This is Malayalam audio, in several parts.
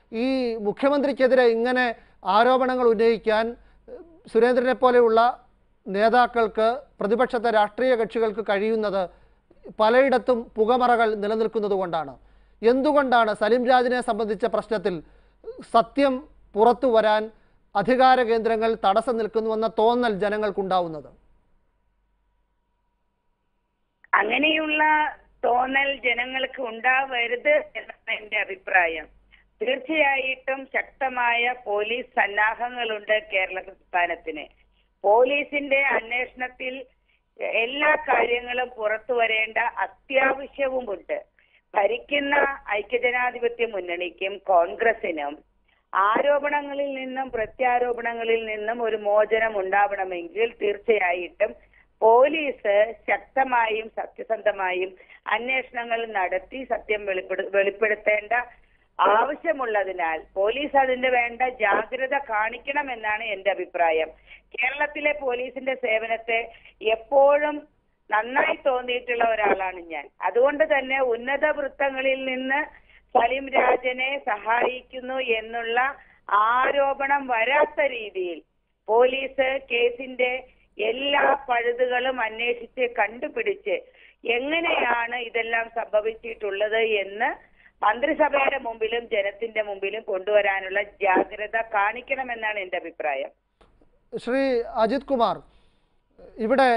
ഈ മുഖ്യമന്ത്രിക്കെതിരെ ഇങ്ങനെ ആരോപണങ്ങൾ ഉന്നയിക്കാൻ ഏഹ്, സുരേന്ദ്രനെ പോലെയുള്ള നേതാക്കൾക്ക് പ്രതിപക്ഷത്തെ രാഷ്ട്രീയ കക്ഷികൾക്ക് കഴിയുന്നത് പലയിടത്തും പുകമറകൾ നിലനിൽക്കുന്നത് കൊണ്ടാണ് എന്തുകൊണ്ടാണ് സലിം രാജിനെ സംബന്ധിച്ച പ്രശ്നത്തിൽ സത്യം പുറത്തു വരാൻ അധികാര കേന്ദ്രങ്ങൾ തടസ്സം നിൽക്കുന്നുവെന്ന തോന്നൽ ജനങ്ങൾക്കുണ്ടാവുന്നത് അങ്ങനെയുള്ള തോന്നൽ ജനങ്ങൾക്ക് ഉണ്ടാവരുത് എന്നാണ് എന്റെ അഭിപ്രായം തീർച്ചയായിട്ടും ശക്തമായ പോലീസ് സന്നാഹങ്ങളുണ്ട് കേരള സംസ്ഥാനത്തിന് പോലീസിന്റെ അന്വേഷണത്തിൽ എല്ലാ കാര്യങ്ങളും പുറത്തു വരേണ്ട അത്യാവശ്യവുമുണ്ട് ഭരിക്കുന്ന ഐക്യജനാധിപത്യ മുന്നണിക്കും കോൺഗ്രസിനും ആരോപണങ്ങളിൽ നിന്നും പ്രത്യാരോപണങ്ങളിൽ നിന്നും ഒരു മോചനം ഉണ്ടാവണമെങ്കിൽ തീർച്ചയായിട്ടും പോലീസ് ശക്തമായും സത്യസന്ധമായും അന്വേഷണങ്ങൾ നടത്തി സത്യം വെളിപ്പെടു വെളിപ്പെടുത്തേണ്ട ആവശ്യമുള്ളതിനാൽ പോലീസ് അതിന്റെ വേണ്ട ജാഗ്രത കാണിക്കണമെന്നാണ് എന്റെ അഭിപ്രായം കേരളത്തിലെ പോലീസിന്റെ സേവനത്തെ എപ്പോഴും നന്നായി തോന്നിയിട്ടുള്ള ഒരാളാണ് ഞാൻ അതുകൊണ്ട് തന്നെ ഉന്നത വൃത്തങ്ങളിൽ നിന്ന് സലിം രാജനെ സഹായിക്കുന്നു എന്നുള്ള ആരോപണം വരാത്ത രീതിയിൽ പോലീസ് കേസിന്റെ എല്ലാ പഴുതുകളും അന്വേഷിച്ച് കണ്ടുപിടിച്ച് എങ്ങനെയാണ് ഇതെല്ലാം സംഭവിച്ചിട്ടുള്ളത് എന്ന് മന്ത്രിസഭയുടെ മുമ്പിലും ജനത്തിന്റെ മുമ്പിലും കൊണ്ടുവരാനുള്ള ജാഗ്രത കാണിക്കണമെന്നാണ് എന്റെ അഭിപ്രായം ശ്രീ അജിത് കുമാർ ഇവിടെ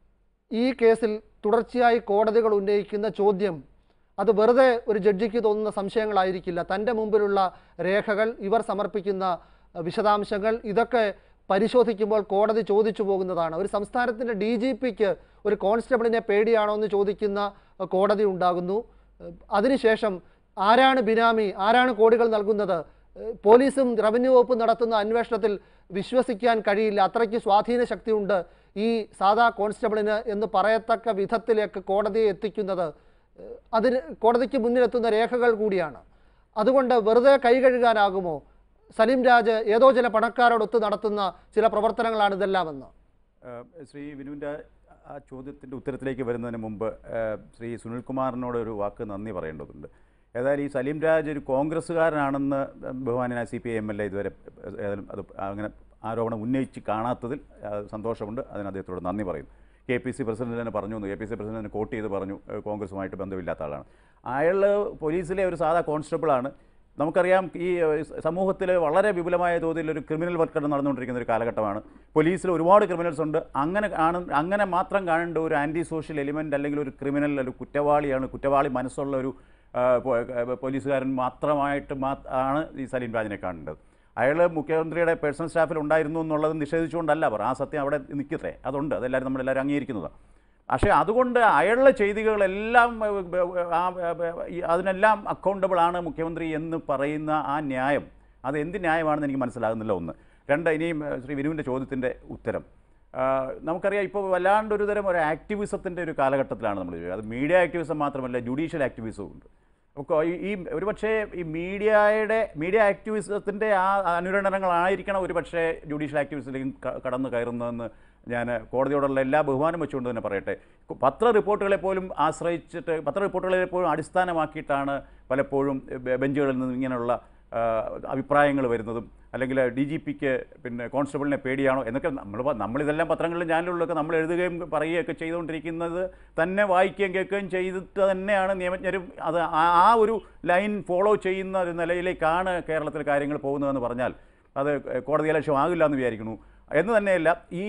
ഈ കേസിൽ തുടർച്ചയായി കോടതികൾ ഉന്നയിക്കുന്ന ചോദ്യം അത് വെറുതെ ഒരു ജഡ്ജിക്ക് തോന്നുന്ന സംശയങ്ങളായിരിക്കില്ല തൻ്റെ മുമ്പിലുള്ള രേഖകൾ ഇവർ സമർപ്പിക്കുന്ന അഹ്, വിശദാംശങ്ങൾ ഇതൊക്കെ പരിശോധിക്കുമ്പോൾ കോടതി ചോദിച്ചു പോകുന്നതാണ് ഒരു സംസ്ഥാനത്തിൻ്റെ ഡി ജി പിക്ക് ഒരു കോൺസ്റ്റബിളിനെ പേടിയാണോ എന്ന് ചോദിക്കുന്ന അഹ്, കോടതി ഉണ്ടാകുന്നു അഹ്, അതിനുശേഷം ആരാണ് ബിനാമി ആരാണ് കോടികൾ നൽകുന്നത് ഏഹ് പോലീസും റവന്യൂ വകുപ്പും നടത്തുന്ന അന്വേഷണത്തിൽ വിശ്വസിക്കാൻ കഴിയില്ല അത്രയ്ക്ക് സ്വാധീന ശക്തിയുണ്ട് ഈ സാധാ കോൺസ്റ്റബിളിന് എന്ന് പറയത്തക്ക വിധത്തിലേക്ക് കോടതിയെ എത്തിക്കുന്നത് ഏഹ് അതിന് കോടതിക്ക് മുന്നിലെത്തുന്ന രേഖകൾ കൂടിയാണ് അതുകൊണ്ട് വെറുതെ കൈ കഴുകാനാകുമോ സലീം രാജ് ഏതോ ചില പണക്കാരോടൊത്ത് നടത്തുന്ന ചില പ്രവർത്തനങ്ങളാണ് ഇതെല്ലാമെന്ന് ഏഹ് ശ്രീ വിനുവിൻ്റെ ആ ചോദ്യത്തിൻ്റെ ഉത്തരത്തിലേക്ക് വരുന്നതിന് മുമ്പ് ഏഹ് ശ്രീ സുനിൽകുമാറിനോട് ഒരു വാക്ക് നന്ദി പറയേണ്ടതുണ്ട് ഏതായാലും ഈ സലീം രാജ് ഒരു കോൺഗ്രസ്സുകാരനാണെന്ന് ബഹുമാനായ C P I M L A ഇതുവരെ ഏതായാലും അത് അങ്ങനെ ആരോപണം ഉന്നയിച്ച് കാണാത്തതിൽ ആ, സന്തോഷമുണ്ട് അതിന് അദ്ദേഹത്തോട് നന്ദി പറയുന്നു കെ പി സി പ്രസിഡന്റ് തന്നെ പറഞ്ഞു കെ പി സി പ്രസിഡന്റ് തന്നെ കോട്ട് ചെയ്ത് പറഞ്ഞു ഏഹ് കോൺഗ്രസുമായിട്ട് ബന്ധമില്ലാത്ത ആളാണ് അയാൾ പോലീസിലെ ഒരു സാധാ കോൺസ്റ്റബിളാണ് നമുക്കറിയാം ഈ ഏഹ്, സമൂഹത്തിൽ വളരെ വിപുലമായ തോതിൽ ഒരു ക്രിമിനൽ വൽക്കരണം നടന്നുകൊണ്ടിരിക്കുന്ന ഒരു കാലഘട്ടമാണ് പോലീസിൽ ഒരുപാട് ക്രിമിനൽസ് ഉണ്ട് അങ്ങനെ കാണും അങ്ങനെ മാത്രം കാണേണ്ട ഒരു ആൻറ്റി സോഷ്യൽ എലിമെൻ്റ് അല്ലെങ്കിൽ ഒരു ക്രിമിനൽ ഒരു കുറ്റവാളിയാണ് കുറ്റവാളി മനസ്സുള്ള ഒരു ആ, പോ- ഏഹ്, പോലീസുകാരൻ മാത്രമായിട്ട് മാ ആണ് ഈ സലീം രാജിനെ കാണേണ്ടത് അയാൾ മുഖ്യമന്ത്രിയുടെ പേഴ്സണൽ സ്റ്റാഫിൽ ഉണ്ടായിരുന്നു എന്നുള്ളത് നിഷേധിച്ചുകൊണ്ടല്ല പറ ആ സത്യം അവിടെ നിൽക്കട്ടെ അതുണ്ട് അതെല്ലാവരും നമ്മളെല്ലാവരും അംഗീകരിക്കുന്നതാണ് പക്ഷേ അതുകൊണ്ട് അയാളുടെ ചെയ്തികളെല്ലാം ഏഹ്, ഏഹ്, ആ ഏഹ്, ഈ അതിനെല്ലാം അക്കൗണ്ടബിൾ ആണ് മുഖ്യമന്ത്രി എന്ന് പറയുന്ന ആ ന്യായം അത് എന്ത് ന്യായമാണെന്ന് എനിക്ക് മനസ്സിലാകുന്നില്ല ഒന്ന് രണ്ട് ഇനിയും ഏഹ്, ശ്രീ വിനുവിൻ്റെ ചോദ്യത്തിൻ്റെ ഉത്തരം ആ, നമുക്കറിയാം ഇപ്പോൾ വല്ലാണ്ട് ഒരു തരം ഒരു ആക്ടിവിസത്തിൻ്റെ ഒരു കാലഘട്ടത്തിലാണ് നമ്മൾ ജീവിക്കുന്നത്. അത് മീഡിയ ആക്ടിവിസം മാത്രമല്ല ജുഡീഷ്യൽ ആക്ടിവിസവും ഉണ്ട് ഒക്കെ ഈ ഈ ഒരുപക്ഷേ ഈ മീഡിയയുടെ മീഡിയ ആക്ടിവിസത്തിൻ്റെ ആ അനുരണനങ്ങളായിരിക്കണം ഒരുപക്ഷേ ജുഡീഷ്യൽ ആക്ടിവിസത്തിലേക്ക് ക- കടന്നു കയറുന്നതെന്ന് ഞാൻ കോടതിയോടുള്ള എല്ലാ ബഹുമാനം വെച്ചുകൊണ്ട് തന്നെ പറയട്ടെ പത്ര റിപ്പോർട്ടുകളെ പോലും ആശ്രയിച്ചിട്ട് പത്ര റിപ്പോർട്ടുകളെ പോലും അടിസ്ഥാനമാക്കിയിട്ടാണ് പലപ്പോഴും ബെ- ബെഞ്ചുകളിൽ നിന്ന് ഇങ്ങനെയുള്ള അഭിപ്രായങ്ങൾ വരുന്നതും അല്ലെങ്കിൽ ഡി ജി പിക്ക് പിന്നെ കോൺസ്റ്റബിളിനെ പേടിയാണോ എന്നൊക്കെ നമ്മൾ നമ്മളിതെല്ലാം പത്രങ്ങളിലും ചാനലുകളിലൊക്കെ നമ്മൾ എഴുതുകയും പറയുകയൊക്കെ ചെയ്തുകൊണ്ടിരിക്കുന്നത് തന്നെ വായിക്കുകയും കേൾക്കുകയും ചെയ്തിട്ട് തന്നെയാണ് നിയമജ്ഞരും അത് ആ- ആ ഒരു ലൈൻ ഫോളോ ചെയ്യുന്ന ഒരു നിലയിലേക്കാണ് കേരളത്തിൽ കാര്യങ്ങൾ പോകുന്നതെന്ന് പറഞ്ഞാൽ അത് കോടതി ലക്ഷ്യമാകില്ല എന്ന് വിചാരിക്കുന്നു എന്ന് തന്നെയല്ല ഈ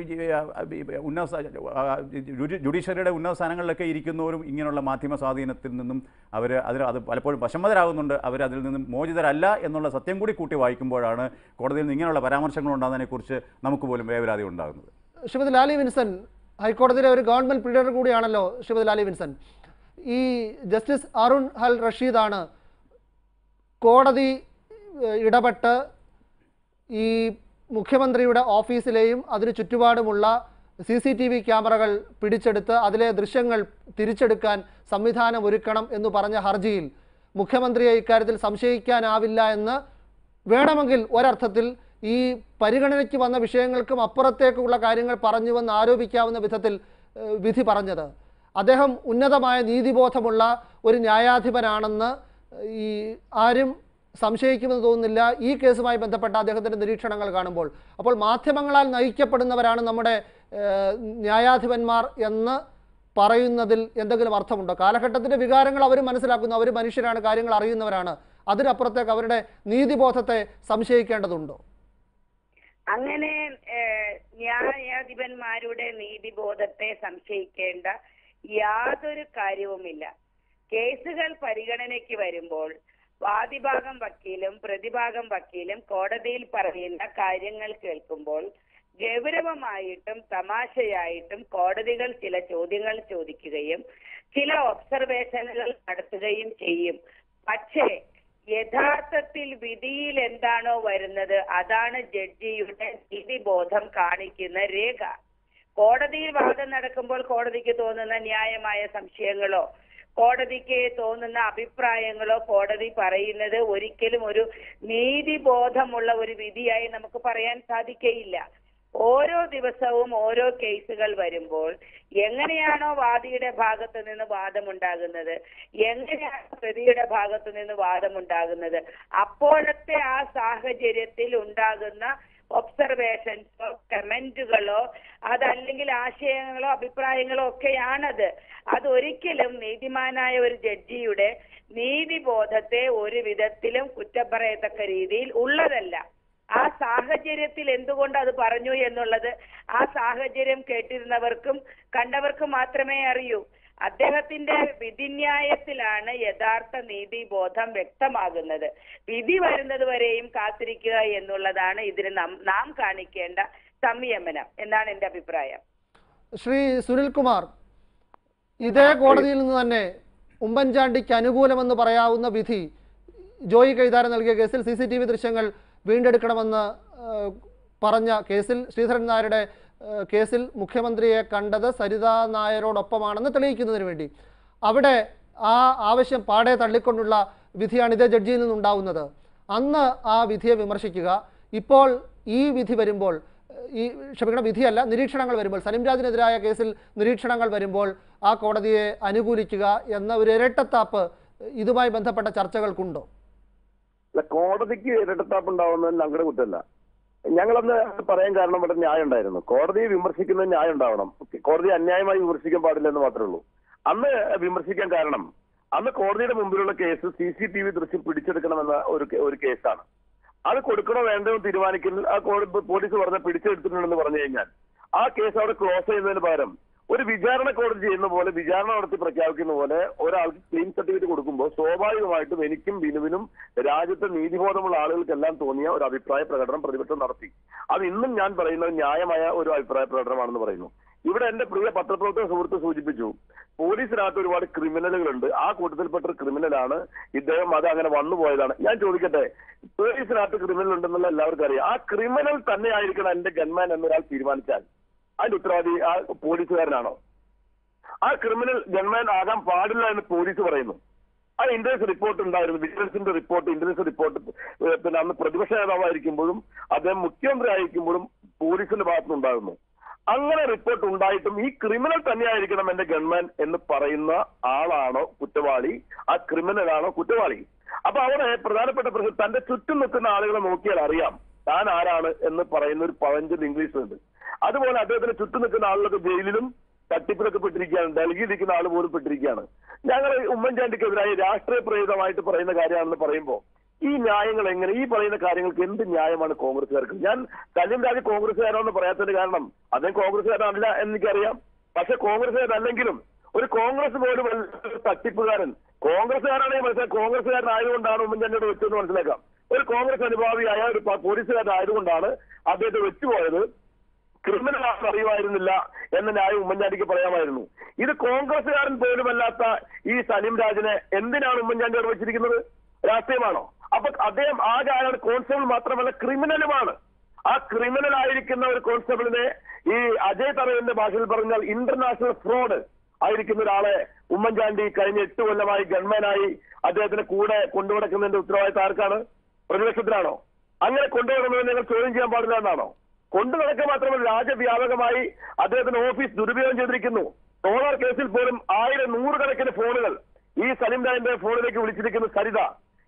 ഉന്നത സ്ഥാ- ജുഡി- ജുഡീഷ്യറിയുടെ ഉന്നത സ്ഥാനങ്ങളിലൊക്കെ ഇരിക്കുന്നവരും ഇങ്ങനെയുള്ള മാധ്യമ സ്വാധീനത്തിൽ നിന്നും അവർ അതിൽ അത് പലപ്പോഴും വശംവദരാകുന്നുണ്ട് അവർ അതിൽ നിന്നും മോചിതരല്ല എന്നുള്ള സത്യം കൂടി കൂട്ടി വായിക്കുമ്പോഴാണ് കോടതിയിൽ നിന്ന് ഇങ്ങനെയുള്ള പരാമർശങ്ങൾ ഉണ്ടാകുന്നതിനെക്കുറിച്ച് നമുക്ക് പോലും വേവലാതി ഉണ്ടാകുന്നത് ശ്രീമതി ലാലി വിൻസൻ ഹൈക്കോടതിയിലെ ഒരു ഗവൺമെന്റ് പ്രീഡർ കൂടിയാണല്ലോ ശ്രീമതി ലാലി വിൻസൻ ഈ ജസ്റ്റിസ് അരുൺ ഹൽ റഷീദാണ് കോടതി ഏഹ്, ഇടപെട്ട് ഈ മുഖ്യമന്ത്രിയുടെ ഓഫീസിലെയും അതിന് ചുറ്റുപാടുമുള്ള സി സി ടി വി ക്യാമറകൾ പിടിച്ചെടുത്ത് അതിലെ ദൃശ്യങ്ങൾ തിരിച്ചെടുക്കാൻ സംവിധാനം ഒരുക്കണം എന്ന് പറഞ്ഞ ഹർജിയിൽ മുഖ്യമന്ത്രിയെ ഇക്കാര്യത്തിൽ സംശയിക്കാനാവില്ല എന്ന് വേണമെങ്കിൽ ഒരർത്ഥത്തിൽ ഈ പരിഗണനയ്ക്ക് വന്ന വിഷയങ്ങൾക്കും അപ്പുറത്തേക്കുള്ള കാര്യങ്ങൾ പറഞ്ഞുവെന്ന് ആരോപിക്കാവുന്ന വിധത്തിൽ ഏഹ്, വിധി പറഞ്ഞത് അദ്ദേഹം ഉന്നതമായ നീതിബോധമുള്ള ഒരു ന്യായാധിപനാണെന്ന് ഈ ആരും സംശയിക്കുമെന്ന് തോന്നുന്നില്ല ഈ കേസുമായി ബന്ധപ്പെട്ട അദ്ദേഹത്തിൻ്റെ നിരീക്ഷണങ്ങൾ കാണുമ്പോൾ അപ്പോൾ മാധ്യമങ്ങളാൽ നയിക്കപ്പെടുന്നവരാണ് നമ്മുടെ ഏഹ്, ന്യായാധിപന്മാർ എന്ന് പറയുന്നതിൽ എന്തെങ്കിലും അർത്ഥമുണ്ടോ കാലഘട്ടത്തിൻ്റെ വികാരങ്ങൾ അവർ മനസ്സിലാക്കുന്നു അവർ മനുഷ്യരാണ് കാര്യങ്ങൾ അറിയുന്നവരാണ് അതിനപ്പുറത്തേക്ക് അവരുടെ നീതിബോധത്തെ സംശയിക്കേണ്ടതുണ്ടോ അങ്ങനെ ഏഹ്, ന്യായാധിപന്മാരുടെ നീതിബോധത്തെ സംശയിക്കേണ്ട യാതൊരു കാര്യവുമില്ല കേസുകൾ പരിഗണനയ്ക്ക് വരുമ്പോൾ വാദിഭാഗം വക്കീലും പ്രതിഭാഗം വക്കീലും കോടതിയിൽ പറയുന്ന കാര്യങ്ങൾ കേൾക്കുമ്പോൾ ഗൗരവമായിട്ടും തമാശയായിട്ടും കോടതികൾ ചില ചോദ്യങ്ങൾ ചോദിക്കുകയും ചില ഒബ്സർവേഷനുകൾ നടത്തുകയും ചെയ്യും പക്ഷേ യഥാർത്ഥത്തിൽ വിധിയിൽ എന്താണോ വരുന്നത് അതാണ് ജഡ്ജിയുടെ നീതിബോധം കാണിക്കുന്ന രേഖ കോടതിയിൽ വാദം നടക്കുമ്പോൾ കോടതിക്ക് തോന്നുന്ന ന്യായമായ സംശയങ്ങളോ കോടതിക്ക് തോന്നുന്ന അഭിപ്രായങ്ങളോ കോടതി പറയുന്നത് ഒരിക്കലും ഒരു നീതിബോധമുള്ള ഒരു വിധിയായി നമുക്ക് പറയാൻ സാധിക്കയില്ല ഓരോ ദിവസവും ഓരോ കേസുകൾ വരുമ്പോൾ എങ്ങനെയാണോ വാദിയുടെ ഭാഗത്ത് നിന്ന് വാദമുണ്ടാകുന്നത് എങ്ങനെയാണ് പ്രതിയുടെ ഭാഗത്ത് നിന്ന് വാദമുണ്ടാകുന്നത് അപ്പോഴത്തെ ആ സാഹചര്യത്തിൽ ഉണ്ടാകുന്ന ഒബ്സർവേഷൻസോ കമന്റുകളോ അതല്ലെങ്കിൽ ആശയങ്ങളോ അഭിപ്രായങ്ങളോ ഒക്കെയാണത് അതൊരിക്കലും നീതിമാനായ ഒരു ജഡ്ജിയുടെ നീതിബോധത്തെ ഒരു വിധത്തിലും കുറ്റം പറയത്തക്ക രീതിയിൽ ഉള്ളതല്ല ആ സാഹചര്യത്തിൽ എന്തുകൊണ്ട് അത് പറഞ്ഞു എന്നുള്ളത് ആ സാഹചര്യം കേട്ടിരുന്നവർക്കും കണ്ടവർക്കും മാത്രമേ അറിയൂ അദ്ദേഹത്തിന്റെ വിധിന്യായത്തിലാണ് യഥാർത്ഥ നീതിബോധം വ്യക്തമാകുന്നത് വിധി വരുന്നത് വരെയും കാത്തിരിക്കുക എന്നുള്ളതാണ് ഇതിന് നാം- നാം കാണിക്കേണ്ട സംയമനം എന്നാണ് എന്റെ അഭിപ്രായം ശ്രീ സുനിൽകുമാർ ഇതേ കോടതിയിൽ നിന്ന് തന്നെ ഉമ്മൻചാണ്ടിക്ക് അനുകൂലമെന്ന് പറയാവുന്ന വിധി ജോയി കൈതാരം നൽകിയ കേസിൽ സി സി ടി വി ദൃശ്യങ്ങൾ വീണ്ടെടുക്കണമെന്ന് ഏഹ്, പറഞ്ഞ കേസിൽ ശ്രീധരൻ നായരുടെ ഏഹ്, കേസിൽ മുഖ്യമന്ത്രിയെ കണ്ടത് സരിത നായരോടൊപ്പമാണെന്ന് തെളിയിക്കുന്നതിന് വേണ്ടി അവിടെ ആ ആവശ്യം പാടെ തള്ളിക്കൊണ്ടുള്ള വിധിയാണ് ഇതേ ജഡ്ജിയിൽ നിന്നുണ്ടാവുന്നത് അന്ന് ആ വിധിയെ വിമർശിക്കുക ഇപ്പോൾ ഈ വിധി വരുമ്പോൾ ഏഹ്, ഈ ക്ഷമിക്കണം വിധിയല്ല നിരീക്ഷണങ്ങൾ വരുമ്പോൾ സലിം രാജിനെതിരായ കേസിൽ നിരീക്ഷണങ്ങൾ വരുമ്പോൾ ആ കോടതിയെ അനുകൂലിക്കുക എന്ന ഒരു ഇരട്ടത്താപ്പ് ഇതുമായി ബന്ധപ്പെട്ട ചർച്ചകൾക്കുണ്ടോ അല്ല കോടതിക്ക് ഇരട്ടത്താപ്പ് ഉണ്ടാവുന്നതിന് ഞങ്ങളുടെ കുറ്റമല്ല ഞങ്ങളന്ന് പറയാൻ കാരണം ഇവിടെ ന്യായം ഉണ്ടായിരുന്നു കോടതിയെ വിമർശിക്കുന്നത് ന്യായം ഉണ്ടാവണം കോടതി അന്യായമായി വിമർശിക്കാൻ പാടില്ല എന്ന് മാത്രമേ ഉള്ളൂ അന്ന് വിമർശിക്കാൻ കാരണം അന്ന് കോടതിയുടെ മുമ്പിലുള്ള case C C T V ദൃശ്യം പിടിച്ചെടുക്കണമെന്ന ഒരു കേ- ഒരു കേസാണ് അത് കൊടുക്കണോ വേണ്ടോ എന്ന് തീരുമാനിക്കുന്ന ആ കോടതി പോലീസ് പറഞ്ഞ പിടിച്ചെടുത്തിട്ടുണ്ടെന്ന് പറഞ്ഞു കഴിഞ്ഞാൽ ആ കേസ് അവിടെ ക്ലോസ് ചെയ്യുന്നതിന് പകരം ഒരു വിചാരണ കോടതി ചെയ്യുന്ന പോലെ വിചാരണ നടത്തി പ്രഖ്യാപിക്കുന്ന പോലെ ഒരാൾക്ക് ക്ലീൻ സർട്ടിഫിക്കറ്റ് കൊടുക്കുമ്പോൾ സ്വാഭാവികമായിട്ടും എനിക്കും ബിനുവിനും രാജ്യത്തെ നീതിബോധമുള്ള ആളുകൾക്കെല്ലാം തോന്നിയ ഒരു അഭിപ്രായ പ്രകടനം പ്രതിപക്ഷം നടത്തി അത് ഇന്നും ഞാൻ പറയുന്നത് ന്യായമായ ഒരു അഭിപ്രായ പ്രകടനമാണെന്ന് പറയുന്നു ഇവിടെ എന്റെ പ്രിയ പത്രപ്രവർത്തക സുഹൃത്ത് സൂചിപ്പിച്ചു പോലീസിനകത്ത് ഒരുപാട് ക്രിമിനലുകളുണ്ട് ആ കൂട്ടത്തിൽപ്പെട്ട ഒരു ക്രിമിനലാണ് ഇദ്ദേഹം അത് അങ്ങനെ വന്നു പോയതാണ് ഞാൻ ചോദിക്കട്ടെ പോലീസിനകത്ത് ക്രിമിനൽ ഉണ്ടെന്നുള്ള എല്ലാവർക്കും അറിയാം ആ ക്രിമിനൽ തന്നെ ആയിരിക്കണം എന്റെ ഗൺമാൻ എന്നൊരാൾ തീരുമാനിച്ചാൽ അതിന്റെ ഉത്തരവാദി ആ പോലീസുകാരനാണോ ആ ക്രിമിനൽ ഗൺമാൻ ആകാൻ പാടില്ല എന്ന് പോലീസ് പറയുന്നു ആ ഇന്റലിജൻസ് റിപ്പോർട്ട് ഉണ്ടായിരുന്നു വിജിലൻസിന്റെ റിപ്പോർട്ട് ഇന്റലിജൻസ് റിപ്പോർട്ട് ഏഹ് പിന്നെ അന്ന് പ്രതിപക്ഷ നേതാവായിരിക്കുമ്പോഴും അദ്ദേഹം മുഖ്യമന്ത്രി ആയിരിക്കുമ്പോഴും പോലീസിന്റെ ഭാഗത്തുനിന്നുണ്ടാകുന്നു അങ്ങനെ റിപ്പോർട്ട് ഉണ്ടായിട്ടും ഈ ക്രിമിനൽ തന്നെയായിരിക്കണം എന്റെ ഗവൺമെന്റ് എന്ന് പറയുന്ന ആളാണോ കുറ്റവാളി ആ ക്രിമിനലാണോ കുറ്റവാളി അപ്പൊ അവിടെ പ്രധാനപ്പെട്ട പ്രശ്നം തന്റെ ചുറ്റും നിൽക്കുന്ന ആളുകളെ നോക്കിയാൽ അറിയാം താൻ ആരാണ് എന്ന് പറയുന്ന ഒരു പഴഞ്ചൻ ഇംഗ്ലീഷിലുണ്ട് അതുപോലെ അദ്ദേഹത്തിന് ചുറ്റും നിൽക്കുന്ന ആളുകളൊക്കെ ജയിലിലും തട്ടിപ്പിലൊക്കെ പെട്ടിരിക്കുകയാണ് ഡൽഹിയിൽ ഇരിക്കുന്ന ആൾ പോലും പെട്ടിരിക്കുകയാണ് ഞങ്ങൾ ഉമ്മൻചാണ്ടിക്കെതിരായി രാഷ്ട്രീയ പ്രേരിതമായിട്ട് പറയുന്ന കാര്യമാണെന്ന് പറയുമ്പോൾ ഈ ന്യായങ്ങൾ എങ്ങനെ ഈ പറയുന്ന കാര്യങ്ങൾക്ക് എന്ത് ന്യായമാണ് കോൺഗ്രസ്സുകാർക്ക് ഞാൻ സലീം രാജ് കോൺഗ്രസ്സുകാരാണെന്ന് പറയാത്തതിന്റെ കാരണം അദ്ദേഹം കോൺഗ്രസ്സുകാരനല്ല എന്നെനിക്കറിയാം പക്ഷെ കോൺഗ്രസ്സുകാരല്ലെങ്കിലും ഒരു കോൺഗ്രസ് പോലും അല്ല ഒരു തട്ടിപ്പുകാരൻ കോൺഗ്രസ്സുകാരാണെങ്കിൽ മനസ്സിലാക്കാം കോൺഗ്രസ്സുകാരനായതുകൊണ്ടാണ് ഉമ്മൻചാണ്ടിയോട് വെച്ചതെന്ന് മനസ്സിലാക്കാം ഒരു കോൺഗ്രസ് അനുഭാവിയായ ഒരു പ- പോലീസുകാരനായതുകൊണ്ടാണ് അദ്ദേഹത്തെ വെച്ചുപോയത് ക്രിമിനലാണെന്ന് അറിയുമായിരുന്നില്ല എന്ന ന്യായം ഉമ്മൻചാണ്ടിക്ക് പറയാമായിരുന്നു ഇത് കോൺഗ്രസ്സുകാരൻ പോലുമല്ലാത്ത ഈ സലീം രാജിനെ എന്തിനാണ് ഉമ്മൻചാണ്ടി അവിടെ വെച്ചിരിക്കുന്നത് രാഷ്ട്രീയമാണോ അപ്പൊ അദ്ദേഹം ആകെ അയാൾ കോൺസ്റ്റബിൾ മാത്രമല്ല ക്രിമിനലുമാണ് ആ ക്രിമിനൽ ആയിരിക്കുന്ന ഒരു കോൺസ്റ്റബിളിനെ ഈ അജയ് തറവിന്റെ ഭാഷയിൽ പറഞ്ഞാൽ ഇന്റർനാഷണൽ ഫ്രോഡ് ആയിരിക്കുന്ന ഒരാളെ ഉമ്മൻചാണ്ടി കഴിഞ്ഞ എട്ട് കൊല്ലമായി ഗവൺമെന്റായി അദ്ദേഹത്തിന് കൂടെ കൊണ്ടുനടക്കുന്നതിന്റെ ഉത്തരവാദിത്തം ആർക്കാണ് പ്രതിപക്ഷത്തിനാണോ അങ്ങനെ കൊണ്ടുവരുന്നത് നിങ്ങൾ ചോദ്യം ചെയ്യാൻ പാടില്ല എന്നാണോ കൊണ്ടു നടക്കുക മാത്രമല്ല രാജ്യവ്യാപകമായി അദ്ദേഹത്തിന് ഓഫീസ് ദുരുപയോഗം ചെയ്തിരിക്കുന്നു സോളാർ കേസിൽ പോലും ആയിരം നൂറുകണക്കിന് ഫോണുകൾ ഈ സലിം രാജിന്റെ ഫോണിലേക്ക് വിളിച്ചിരിക്കുന്ന സരിത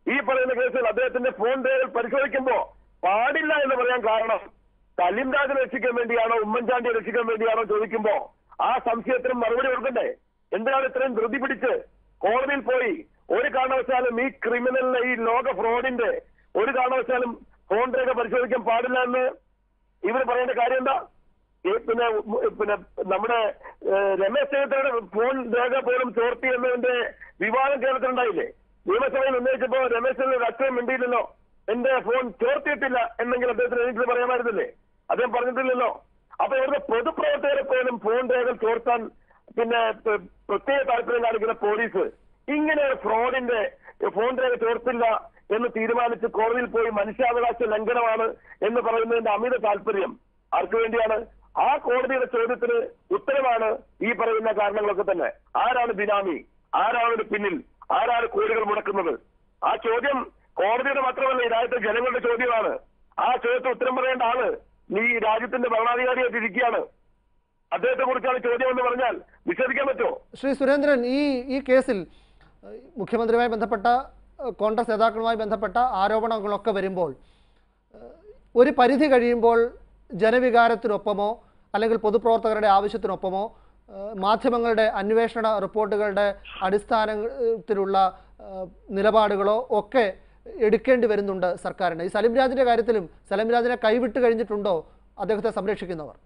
ഈ പറയുന്ന കേസിൽ അദ്ദേഹത്തിന്റെ ഫോൺ രേഖകൾ പരിശോധിക്കുമ്പോ പാടില്ല എന്ന് പറയാൻ കാരണം സലിം രാജിനെ രക്ഷിക്കാൻ വേണ്ടിയാണോ ഉമ്മൻചാണ്ടിയെ രക്ഷിക്കാൻ വേണ്ടിയാണോ ചോദിക്കുമ്പോ ആ സംശയത്തിനും മറുപടി കൊടുക്കണ്ടേ എന്തിനാണ് ഇത്രയും ധൃതി പിടിച്ച് കോടതിയിൽ പോയി ഒരു കാരണവശാലും ഈ ക്രിമിനലിനെ ഈ ലോക ഫ്രോഡിന്റെ ഒരു കാരണവശാലും ഫോൺ രേഖ പരിശോധിക്കാൻ പാടില്ല എന്ന് ഇവർ പറയേണ്ട കാര്യം എന്താ ഈ പിന്നെ ഉം, പിന്നെ നമ്മുടെ ഏഹ്, രമേശ് ചെന്നിത്തലയുടെ ഫോൺ രേഖ പോലും ചോർത്തി എന്നതിന്റെ വിവാദം കേരളത്തിലുണ്ടായില്ലേ നിയമസഭയിൽ ഉന്നയിച്ചപ്പോ രമേശ് ചെന്നിത്തല അക്ഷരം മിണ്ടിയില്ലല്ലോ എന്റെ ഫോൺ ചോർത്തിയിട്ടില്ല എന്നെങ്കിലും അദ്ദേഹത്തിന് എനിക്ക് പറയാമായിരുന്നില്ലേ അദ്ദേഹം പറഞ്ഞിട്ടില്ലല്ലോ അപ്പൊ ഇവിടുത്തെ പൊതുപ്രവർത്തകരെ പോലും ഫോൺ രേഖകൾ ചോർത്താൻ പിന്നെ പ്ര- പ്രത്യേക താല്പര്യം കാണിക്കുന്ന പോലീസ് ഇങ്ങനെ ഒരു ഫ്രോഡിന്റെ ഫോൺ രേഖ ചോർത്തില്ല എന്ന് തീരുമാനിച്ച് കോടതിയിൽ പോയി മനുഷ്യാവകാശ ലംഘനമാണ് എന്ന് പറയുന്നതിന്റെ അമിത താല്പര്യം ആർക്കു വേണ്ടിയാണ് ആ കോടതിയുടെ ചോദ്യത്തിന് ഉത്തരമാണ് ഈ പറയുന്ന കാരണങ്ങളൊക്കെ തന്നെ ആരാണ് ബിനാമി ആരാണ് ഇതിന് പിന്നിൽ ആരാണ് കോടികൾ മുടക്കുന്നത് ആ ചോദ്യം കോടതിയുടെ മാത്രമല്ല ഈ രാജ്യത്തെ ജനങ്ങളുടെ ചോദ്യമാണ് ആ ചോദ്യത്തിന് ഉത്തരം പറയേണ്ട ആള് നീ ഈ രാജ്യത്തിന്റെ ഭരണാധികാരിയായിട്ട് ഇരിക്കുകയാണ് അദ്ദേഹത്തെ കുറിച്ചാണ് ചോദ്യം എന്ന് പറഞ്ഞാൽ വിശ്വസിക്കാൻ പറ്റുമോ ശ്രീ സുരേന്ദ്രൻ ഈ ഈ കേസിൽ ഏഹ്, മുഖ്യമന്ത്രിയുമായി ബന്ധപ്പെട്ട ഏഹ്, കോൺഗ്രസ് നേതാക്കളുമായി ബന്ധപ്പെട്ട ആരോപണങ്ങളൊക്കെ വരുമ്പോൾ ഏഹ്, ഒരു പരിധി കഴിയുമ്പോൾ ജനവികാരത്തിനൊപ്പമോ അല്ലെങ്കിൽ പൊതുപ്രവർത്തകരുടെ ആവശ്യത്തിനൊപ്പമോ ഏഹ്, മാധ്യമങ്ങളുടെ അന്വേഷണ റിപ്പോർട്ടുകളുടെ അടിസ്ഥാനത്തിലുള്ള ഏഹ്, നിലപാടുകളോ ഒക്കെ എടുക്കേണ്ടി വരുന്നുണ്ട് സർക്കാരിന് ഈ സലിം രാജിന്റെ കാര്യത്തിലും സലിം രാജിനെ കൈവിട്ട് കഴിഞ്ഞിട്ടുണ്ടോ അദ്ദേഹത്തെ സംരക്ഷിക്കുന്നവർ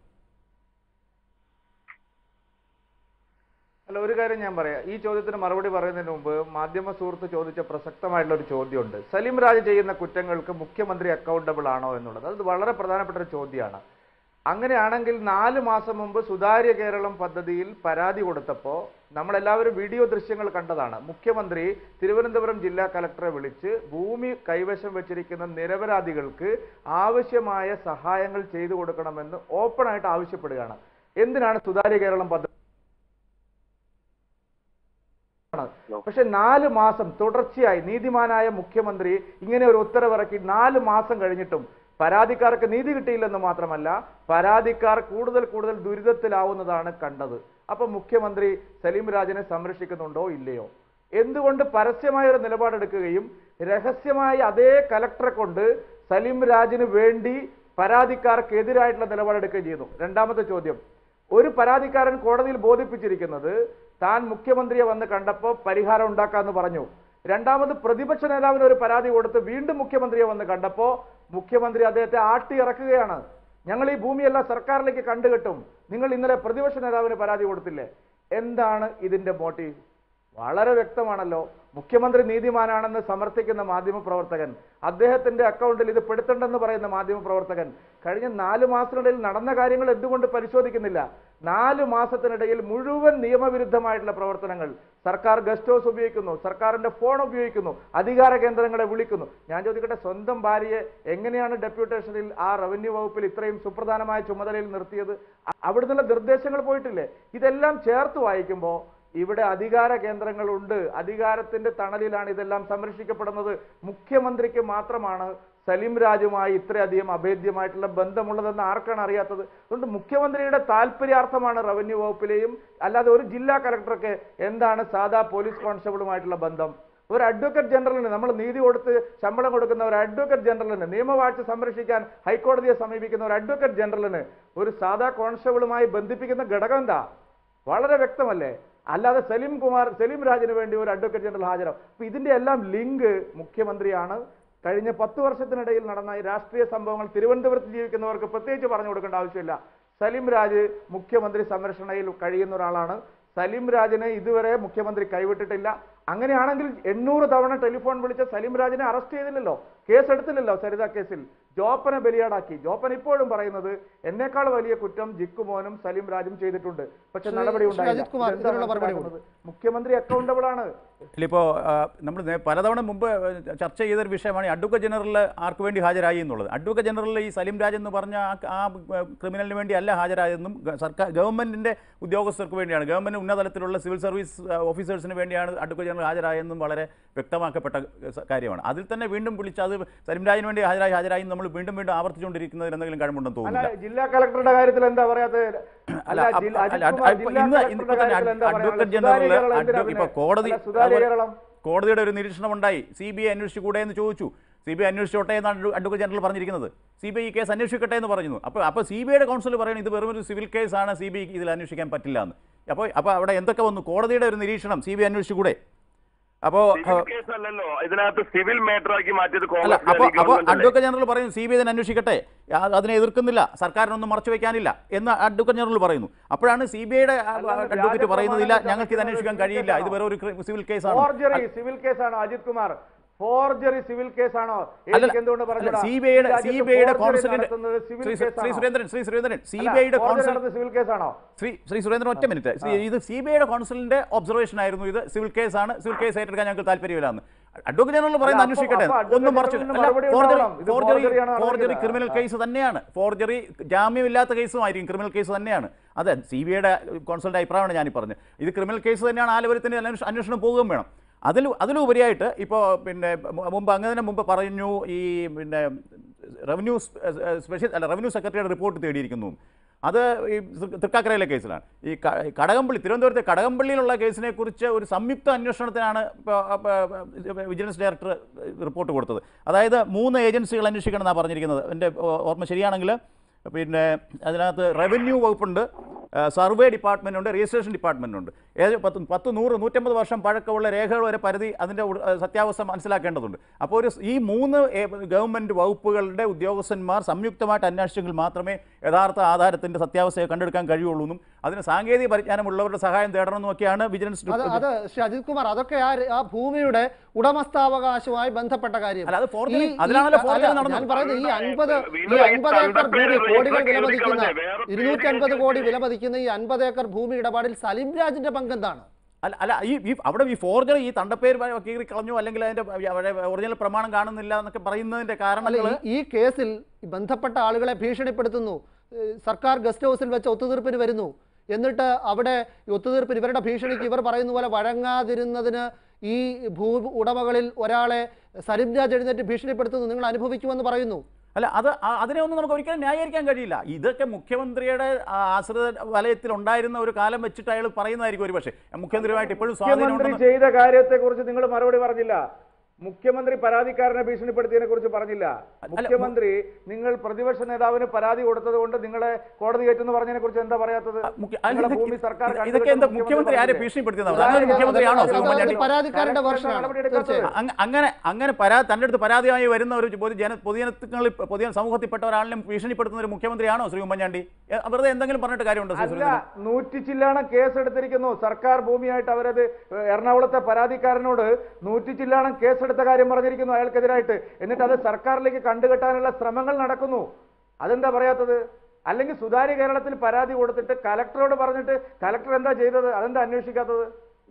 അല്ല ഒരു കാര്യം ഞാൻ പറയാം ഈ ചോദ്യത്തിന് മറുപടി പറയുന്നതിന് മുമ്പ് മാധ്യമ സുഹൃത്ത് ചോദിച്ച പ്രസക്തമായിട്ടുള്ള ഒരു ചോദ്യമുണ്ട് സലീം രാജ് ചെയ്യുന്ന കുറ്റങ്ങൾക്ക് മുഖ്യമന്ത്രി അക്കൗണ്ടബിൾ ആണോ എന്നുള്ളത് അത് വളരെ പ്രധാനപ്പെട്ട ഒരു ചോദ്യമാണ് അങ്ങനെയാണെങ്കിൽ നാല് മാസം മുമ്പ് സുതാര്യ കേരളം പദ്ധതിയിൽ പരാതി കൊടുത്തപ്പോൾ നമ്മളെല്ലാവരും വീഡിയോ ദൃശ്യങ്ങൾ കണ്ടതാണ് മുഖ്യമന്ത്രി തിരുവനന്തപുരം ജില്ലാ കലക്ടറെ വിളിച്ച് ഭൂമി കൈവശം വെച്ചിരിക്കുന്ന നിരപരാധികൾക്ക് ആവശ്യമായ സഹായങ്ങൾ ചെയ്തു കൊടുക്കണമെന്ന് ഓപ്പണായിട്ട് ആവശ്യപ്പെടുകയാണ് എന്തിനാണ് സുതാര്യ കേരളം പദ്ധതി ആണ് പക്ഷെ നാല് മാസം തുടർച്ചയായി നീതിമാനായ മുഖ്യമന്ത്രി ഇങ്ങനെ ഒരു ഉത്തരവിറക്കി നാല് മാസം കഴിഞ്ഞിട്ടും പരാതിക്കാർക്ക് നീതി കിട്ടിയില്ലെന്ന് മാത്രമല്ല പരാതിക്കാർ കൂടുതൽ കൂടുതൽ ദുരിതത്തിലാവുന്നതാണ് കണ്ടത് അപ്പൊ മുഖ്യമന്ത്രി സലീം രാജിനെ സംരക്ഷിക്കുന്നുണ്ടോ ഇല്ലയോ എന്തുകൊണ്ട് പരസ്യമായ ഒരു നിലപാടെടുക്കുകയും രഹസ്യമായി അതേ കലക്ടറെ കൊണ്ട് സലീം രാജിന് വേണ്ടി പരാതിക്കാർക്ക് എതിരായിട്ടുള്ള നിലപാടെടുക്കുകയും ചെയ്യുന്നു രണ്ടാമത്തെ ചോദ്യം ഒരു പരാതിക്കാരൻ കോടതിയിൽ ബോധിപ്പിച്ചിരിക്കുന്നത് താൻ മുഖ്യമന്ത്രിയെ വന്ന് കണ്ടപ്പോൾ പരിഹാരം ഉണ്ടാക്കാമെന്ന് പറഞ്ഞു രണ്ടാമത് പ്രതിപക്ഷ നേതാവിന് ഒരു പരാതി കൊടുത്ത് വീണ്ടും മുഖ്യമന്ത്രിയെ വന്ന് കണ്ടപ്പോൾ മുഖ്യമന്ത്രി അദ്ദേഹത്തെ ആട്ടി ഇറക്കുകയാണ് ഞങ്ങൾ ഈ ഭൂമിയെല്ലാം സർക്കാരിലേക്ക് കണ്ടുകെട്ടും നിങ്ങൾ ഇന്നലെ പ്രതിപക്ഷ നേതാവിന് പരാതി കൊടുത്തില്ലേ എന്താണ് ഇതിന്റെ മോട്ടീവ് വളരെ വ്യക്തമാണല്ലോ മുഖ്യമന്ത്രി നീതിമാനാണെന്ന് സമർത്ഥിക്കുന്ന മാധ്യമപ്രവർത്തകൻ അദ്ദേഹത്തിന്റെ അക്കൗണ്ടിൽ ഇത് പെടുത്തണ്ടെന്ന് പറയുന്ന മാധ്യമപ്രവർത്തകൻ കഴിഞ്ഞ നാല് മാസത്തിനിടയിൽ നടന്ന കാര്യങ്ങൾ എന്തുകൊണ്ട് പരിശോധിക്കുന്നില്ല നാല് മാസത്തിനിടയിൽ മുഴുവൻ നിയമവിരുദ്ധമായിട്ടുള്ള പ്രവർത്തനങ്ങൾ സർക്കാർ ഗസ്റ്റ് ഹൗസ് ഉപയോഗിക്കുന്നു സർക്കാരിന്റെ ഫോൺ ഉപയോഗിക്കുന്നു അധികാര കേന്ദ്രങ്ങളെ വിളിക്കുന്നു ഞാൻ ചോദിക്കട്ടെ സ്വന്തം ഭാര്യയെ എങ്ങനെയാണ് ഡെപ്യൂട്ടേഷനിൽ ആ റവന്യൂ വകുപ്പിൽ ഇത്രയും സുപ്രധാനമായ ചുമതലയിൽ നിർത്തിയത് അ- അവിടുന്നുള്ള നിർദ്ദേശങ്ങൾ പോയിട്ടില്ലേ ഇതെല്ലാം ചേർത്ത് വായിക്കുമ്പോൾ ഇവിടെ അധികാര കേന്ദ്രങ്ങളുണ്ട് അധികാരത്തിന്റെ തണലിലാണ് ഇതെല്ലാം സംരക്ഷിക്കപ്പെടുന്നത് മുഖ്യമന്ത്രിക്ക് മാത്രമാണ് സലീം രാജുമായി ഇത്രയധികം അഭേദ്യമായിട്ടുള്ള ബന്ധമുള്ളതെന്ന് ആർക്കാണ് അറിയാത്തത് അതുകൊണ്ട് മുഖ്യമന്ത്രിയുടെ താല്പര്യാർത്ഥമാണ് റവന്യൂ വകുപ്പിലെയും അല്ലാതെ ഒരു ജില്ലാ കലക്ടർക്ക് എന്താണ് സാധാ പോലീസ് കോൺസ്റ്റബിളുമായിട്ടുള്ള ബന്ധം ഒരു അഡ്വക്കേറ്റ് ജനറലിന് നമ്മൾ നീതി കൊടുത്ത് ശമ്പളം കൊടുക്കുന്ന ഒരു അഡ്വക്കേറ്റ് ജനറലിന് നിയമവാഴ്ച സംരക്ഷിക്കാൻ ഹൈക്കോടതിയെ സമീപിക്കുന്ന ഒരു അഡ്വക്കേറ്റ് ജനറലിന് ഒരു സാധാ കോൺസ്റ്റബിളുമായി ബന്ധിപ്പിക്കുന്ന ഘടകം എന്താ വളരെ വ്യക്തമല്ലേ അല്ലാതെ സലീം കുമാർ സലീം രാജിന് വേണ്ടി ഒരു അഡ്വക്കേറ്റ് ജനറൽ ഹാജരാവും അപ്പൊ ഇതിന്റെ എല്ലാം ലിങ്ക് മുഖ്യമന്ത്രിയാണ് കഴിഞ്ഞ പത്ത് വർഷത്തിനിടയിൽ നടന്ന ഈ രാഷ്ട്രീയ സംഭവങ്ങൾ തിരുവനന്തപുരത്ത് ജീവിക്കുന്നവർക്ക് പ്രത്യേകിച്ച് പറഞ്ഞു കൊടുക്കേണ്ട ആവശ്യമില്ല സലീം രാജ് മുഖ്യമന്ത്രി സംരക്ഷണയിൽ കഴിയുന്ന ഒരാളാണ് സലീം രാജിനെ ഇതുവരെ മുഖ്യമന്ത്രി കൈവിട്ടിട്ടില്ല അങ്ങനെയാണെങ്കിൽ എണ്ണൂറ് തവണ ടെലിഫോൺ വിളിച്ച സലീം രാജിനെ അറസ്റ്റ് ചെയ്തില്ലല്ലോ കേസ് എടുത്തില്ലല്ലോ സരിത കേസിൽ ജോപ്പനെ ബലിയാടാക്കി ജോപ്പൻ ഇപ്പോഴും പറയുന്നത് എന്നേക്കാൾ വലിയ കുറ്റം ജിക്കുമോനും സലീം രാജും ചെയ്തിട്ടുണ്ട് പക്ഷെ ശ്രീ- നടപടി ശ്രീ ഉണ്ടായില്ല അജിത് കുമാർ, ഇതെന്താ ഇതിനുള്ള മറുപടി മനസ്സിലാക്കുന്നത്? മുഖ്യമന്ത്രി അക്കൗണ്ടബിൾ ആണ് ഇതിലിപ്പോൾ നമ്മൾ പലതവണ മുമ്പ് ചർച്ച ചെയ്തൊരു വിഷയമാണ് ഈ അഡ്വക്കേറ്റ് ജനറൽ ആർക്ക് വേണ്ടി ഹാജരായി എന്നുള്ളത് അഡ്വക്കേറ്റ് ജനറൽ ഈ സലീം രാജ് എന്ന് പറഞ്ഞ ആ- ആ ക്രിമിനലിന് വേണ്ടി അല്ല ഹാജരായതെന്നും ഗ- സർക്കാർ ഗവൺമെൻറ്റിൻ്റെ ഉദ്യോഗസ്ഥർക്ക് വേണ്ടിയാണ് ഗവൺമെൻറ് ഉന്നതതലത്തിലുള്ള സിവിൽ സർവീസ് ഓഫീസേഴ്സിന് വേണ്ടിയാണ് അഡ്വക്കേറ്റ് ജനറൽ ഹാജരായെന്നും വളരെ വ്യക്തമാക്കപ്പെട്ട സ- കാര്യമാണ് അതിൽ തന്നെ വീണ്ടും വിളിച്ച് അത് സലീം രാജിന് വേണ്ടി ഹാജരായി ഹാജരായി എന്ന് നമ്മൾ വീണ്ടും വീണ്ടും ആവർത്തിച്ചുകൊണ്ടിരിക്കുന്നതിൽ എന്തെങ്കിലും കഴമ്പുണ്ടെന്ന് അല്ല തോന്നുന്നില്ല ജില്ലാ കളക്ടറുടെ കാര്യത്തിൽ എന്താ പറയാത്തത് അല്ല, ജില്ല- അപ്പ- അജിത് അല്ല, കുമാർ ഇപ്പൊ ജില്ലാ ഇന്ന് കളക്ടറുടെ ഇന്നിപ്പോ തന്നെ കാര്യത്തിൽ എന്താ അഡ്വക്കേറ്റ് പറയാനുള്ളത്? ജനറൽ സുതാര്യ കേരളം അഡ്വ- എന്തിനാ ഇപ്പൊ പിന്നെ? കോടതി അല്ല, സുതാര്യ അവർ- കേരളം കോടതിയുടെ ഒരു നിരീക്ഷണം ഉണ്ടായി സി ബി ഐ അന്വേഷിച്ചുകൂടെ എന്ന് ചോദിച്ചു സി ബി ഐ അന്വേഷിച്ചോട്ടെ എന്നാണ് അഡ്വക്കേറ്റ് ജനറൽ പറഞ്ഞിരിക്കുന്നത് സി ബി ഐ ഈ കേസ് അന്വേഷിക്കട്ടെ എന്ന് പറഞ്ഞു അപ്പോൾ അപ്പോൾ സി ബി ഐയുടെ കൗൺസിൽ പറയുന്നത് ഇത് വെറും ഒരു സിവിൽ കേസാണ് സി ബി ഐക്ക് ഇതിൽ അന്വേഷിക്കാൻ പറ്റില്ല എന്ന് അപ്പോൾ അപ്പോൾ അവിടെ എന്തൊക്കെ വന്നു കോടതിയുടെ ഒരു നിരീക്ഷണം സി ബി ഐ അന്വേഷിച്ചുകൂടെ അപ്പോൾ സിവിൽ കേസ് അല്ലല്ലോ ഇതിനകത്ത് സിവിൽ മാറ്റർ ആക്കി മാറ്റിയത് അല്ല കോൺഗ്രസ് അപ്പോൾ അപ്പോൾ ഗവൺമെന്റ് അഡ്വക്കേറ്റ് ജനറൽ പറയുന്നു സി ബി ഐ തന്നെ അന്വേഷിക്കട്ടെ ആ- അതിനെ എതിർക്കുന്നില്ല സർക്കാരിനൊന്നും മറച്ചു വെക്കാനില്ല എന്ന് അഡ്വക്കേറ്റ് ജനറൽ പറയുന്നു അപ്പോഴാണ് സി ബി ഐയുടെ അഡ്വക്കേറ്റ് പറയുന്നതില്ല ഞങ്ങൾക്ക് ഇത് അന്വേഷിക്കാൻ കഴിയില്ല ഇത് വേറെ ഒരു ക്രി- സിവിൽ കേസാണ് ഫോർജറി സിവിൽ കേസാണോ അജിത് കുമാർ ഫോർജറി സിവിൽ കേസാണോ അല്ല എനിക്ക് എന്തുകൊണ്ട് പറഞ്ഞുകൂടാ? സി ബി ഐയുടെ ഈ സി രാജ്യത്ത് ബി ഐയുടെ forgery കോൺസുലിന്റെ നടത്തുന്നത് സിവിൽ ശ്രീ ശ്രീ കേസാണോ? സുരേന്ദ്രൻ ശ്രീ സുരേന്ദ്രൻ സി അല്ല, ബി ഐയുടെ forgery കോൺസുൽ നടത്തുന്നത് സിവിൽ കേസാണോ ശ്രീ ശ്രീ സുരേന്ദ്രൻ ഒറ്റ മിനിറ്റ് ശ്രീ ഇത് സി ബി ഐയുടെ കൗൺസിലിന്റെ ഒബ്സർവേഷൻ ആയിരുന്നു ഇത് സിവിൽ കേസാണ് സിവിൽ കേസ് ഏറ്റെടുക്കാൻ ഞങ്ങൾക്ക് താല്പര്യമില്ലാന്ന് അഡ്വക്കേറ്റ് ജനറൽ പറയുന്നത് അല്ല, അന്വേഷിക്കട്ടെ അപ്പൊ- അപ്പൊ ഒന്നും മറച്ചു അഡ്വക്കേറ്റ് ജനറലിന് മറുപടി ഫോർജറി ഉണ്ടാവണം. ഇത് ഫോർജറി ഫോർജറിയാണ് ഫോർജറി നടന്നിരിക്കുന്നത്. ക്രിമിനൽ കേസ് തന്നെയാണ് ഫോർജറി ജാമ്യമില്ലാത്ത കേസുമായിരിക്കും ക്രിമിനൽ കേസ് തന്നെയാണ് അതെ സി ബി ഐയുടെ കോൺസലിന്റെ അഭിപ്രായമാണ് ഞാൻ ഈ പറഞ്ഞത് ഇത് ക്രിമിനൽ കേസ് തന്നെയാണ് ആലപുരത്തിന്റെ അന്വേഷ- അന്വേഷണം പോവുകയും വേണം അതിൽ അതിലുപരിയായിട്ട് ഇപ്പോൾ പിന്നെ മു- മുമ്പ് അങ്ങനെ മുമ്പ് പറഞ്ഞു ഈ പിന്നെ റവന്യൂ സ്പെഷ്യൽ അല്ല റവന്യൂ സെക്രട്ടറിയുടെ റിപ്പോർട്ട് തേടിയിരിക്കുന്നു അത് ഈ തൃ- തൃക്കാക്കരയിലെ കേസിലാണ് ഈ ക- കടകംപള്ളി തിരുവനന്തപുരത്തെ കടകംപള്ളിയിലുള്ള കേസിനെ കുറിച്ച് ഒരു സംയുക്ത അന്വേഷണത്തിനാണ് ഇപ്പോൾ വിജിലൻസ് ഡയറക്ടർ റിപ്പോർട്ട് കൊടുത്തത് അതായത് മൂന്ന് ഏജൻസികൾ അന്വേഷിക്കണം എന്നാണ് പറഞ്ഞിരിക്കുന്നത് എൻ്റെ ഓ- ഓർമ്മ ശരിയാണെങ്കിൽ പിന്നെ അതിനകത്ത് റവന്യൂ വകുപ്പുണ്ട് ആ, സർവേ ഡിപ്പാർട്ട്മെൻ്റ് ഉണ്ട് രജിസ്ട്രേഷൻ ഡിപ്പാർട്ട്മെൻ്റ് ഉണ്ട് ഏത് പത്ത് പത്ത് നൂറ് നൂറ്റമ്പത് വർഷം പഴക്കമുള്ള രേഖകൾ വരെ പരിധി അതിൻ്റെ ഉ- ആ, സത്യാവസ്ഥ മനസ്സിലാക്കേണ്ടതുണ്ട് അപ്പോൾ ഒരു സ് ഈ മൂന്ന് ഏ- ഗവൺമെൻറ് വകുപ്പുകളുടെ ഉദ്യോഗസ്ഥന്മാർ സംയുക്തമായിട്ട് അന്വേഷിച്ചെങ്കിൽ മാത്രമേ യഥാർത്ഥ ആധാരത്തിൻ്റെ സത്യാവസ്ഥയെ കണ്ടെടുക്കാൻ കഴിയുള്ളൂ എന്നും അതിന് സാങ്കേതിക പരിജ്ഞാനമുള്ളവരുടെ സഹായം തേടണമെന്നൊക്കെയാണ് വിജിലൻസ് അത് അത് ശ്രീ അജിത് കുമാർ അതൊക്കെ ആ ആ ഭൂമിയുടെ ഉടമസ്ഥാവകാശവുമായി ബന്ധപ്പെട്ട കാര്യം അല്ല, അത് forgery. ഈ- ഈ- അതിലാണല്ലോ forgery അല്ല, നടന്നത്. ഞാൻ പറയുന്നത് ഈ അൻപത് ഈ വീണ്ടും ഈ അൻപത് ഏക്കർ ഭൂമി തണ്ടപ്പേര് കോടികൾ എത്ര വിലമതിക്കുന്ന കേൾക്കാതെ വേറെ ഇരുന്നൂറ്റി പേര് അൻപത് കേൾക്കാൻ കോടി വിലമതിക്കുന്ന ഈ അൻപത് ഏക്കർ ഭൂമി ഇടപാടിൽ സലിം രാജിന്റെ പങ്കെന്താണ് അല്ല അല്ല ഈ ഈ അവിടെ ഈ ഫോർജറി ഈ തണ്ടപ്പേര് കീറി കളഞ്ഞു അല്ലെങ്കിൽ അതിന്റെ അവിടെ ഒറിജിനൽ പ്രമാണം കാണുന്നില്ല എന്നൊക്കെ പറയുന്നതിന്റെ അല്ല കാരണങ്ങൾ ഈ- ഈ കേസിൽ ഈ ബന്ധപ്പെട്ട ആളുകളെ ഭീഷണിപ്പെടുത്തുന്നു ഏഹ് സർക്കാർ ഗസ്റ്റ് ഹൗസിൽ വെച്ച് ഒത്തുതീർപ്പിന് വരുന്നു എന്നിട്ട് അവിടെ ഈ ഒത്തുതീർപ്പിന് ഇവരുടെ ഭീഷണിക്ക് ഇവർ പറയുന്ന പോലെ വഴങ്ങാതിരുന്നതിന് ഈ ഭൂ ഉടമകളിൽ ഒരാളെ സലിം രാജ് എഴുന്നേറ്റ് ഭീഷണിപ്പെടുത്തുന്നു നിങ്ങൾ അനുഭവിക്കുമെന്ന് പറയുന്നു അല്ല അത് ആ- അതിനെ ഒന്നും നമുക്ക് ഒരിക്കലും ന്യായീകരിക്കാൻ കഴിയില്ല ഇതൊക്കെ മുഖ്യമന്ത്രിയുടെ ആ, ആശ്രിത വലയത്തിൽ ഉണ്ടായിരുന്ന ഒരു കാലം വെച്ചിട്ട് അയാൾ പറയുന്നതായിരിക്കും ഒരു പക്ഷേ മുഖ്യമന്ത്രിയുമായിട്ട് ഇപ്പോഴും സ്വാധീനം മുഖ്യമന്ത്രി ഉണ്ടെന്ന് ചെയ്ത കാര്യത്തെ കുറിച്ച് നിങ്ങൾ മറുപടി പറഞ്ഞില്ല മുഖ്യമന്ത്രി പരാതിക്കാരനെ ഭീഷണിപ്പെടുത്തിയതിനെ കുറിച്ച് പറഞ്ഞില്ല മുഖ്യമന്ത്രി നിങ്ങൾ പ്രതിപക്ഷ നേതാവിന് പരാതി കൊടുത്തത് കൊണ്ട് നിങ്ങളെ കോടതി കയറ്റെന്ന് പറഞ്ഞതിനെ കുറിച്ച് എന്താ പറയാത്തത് ആ, മുഖ്യ- അല്ല, നിങ്ങളെ ഇതൊക്കെ- ഭൂമി സർക്കാർ ഇതൊക്കെ കണ്ടുകെട്ടുമെന്ന് എന്താ മുഖ്യമന്ത്രി ആരെ പറഞ്ഞില്ലേ? ഭീഷണിപ്പെടുത്തിയെന്നാ ഉദാഹരണം പറഞ്ഞത്? മുഖ്യമന്ത്രിയാണോ അത് ശ്രീ ഉമ്മൻചാണ്ടി? അത് പരാതിക്കാരന്റെ കലക്ടർ version ആണ്. നടപടി എടുക്കാത്തത്? തീർച്ചയായും. അങ്ങ- അങ്ങനെ അങ്ങനെ പരാ തൻ്റെ അടുത്ത് പരാതിയായി വരുന്ന ഒരു പൊതുജന പൊതുജനങ്ങളിൽ പൊതുജന സമൂഹത്തിൽപ്പെട്ട ഒരാളിനെ ഭീഷണിപ്പെടുത്തുന്ന ഒരു മുഖ്യമന്ത്രിയാണോ ശ്രീ ഉമ്മൻചാണ്ടി എ, വെറുതെ എന്തെങ്കിലും പറഞ്ഞിട്ട് കാര്യമുണ്ടോ ശ്രീ അല്ല സുരേന്ദ്രൻ നൂറ്റി ചില്ലാണം കേസ് എടുത്തിരിക്കുന്നു സർക്കാർ ഭൂമിയായിട്ട് അവരത് ഏഹ്, എറണാകുളത്തെ പരാതിക്കാരനോട് നൂറ്റി ചില്ലാണം കേസ് എടുത്ത കാര്യം പറഞ്ഞിരിക്കുന്നു അയാൾക്കെതിരായിട്ട് എന്നിട്ട് അത് സർക്കാരിലേക്ക് കണ്ടുകെട്ടാനുള്ള ശ്രമങ്ങൾ നടക്കുന്നു അതെന്താ പറയാത്തത് അല്ലെങ്കിൽ സുതാര്യ കേരളത്തിൽ പരാതി കൊടുത്തിട്ട് കലക്ടറോട് പറഞ്ഞിട്ട് കലക്ടർ എന്താ ചെയ്തത് അതെന്താ അന്വേഷിക്കാത്തത്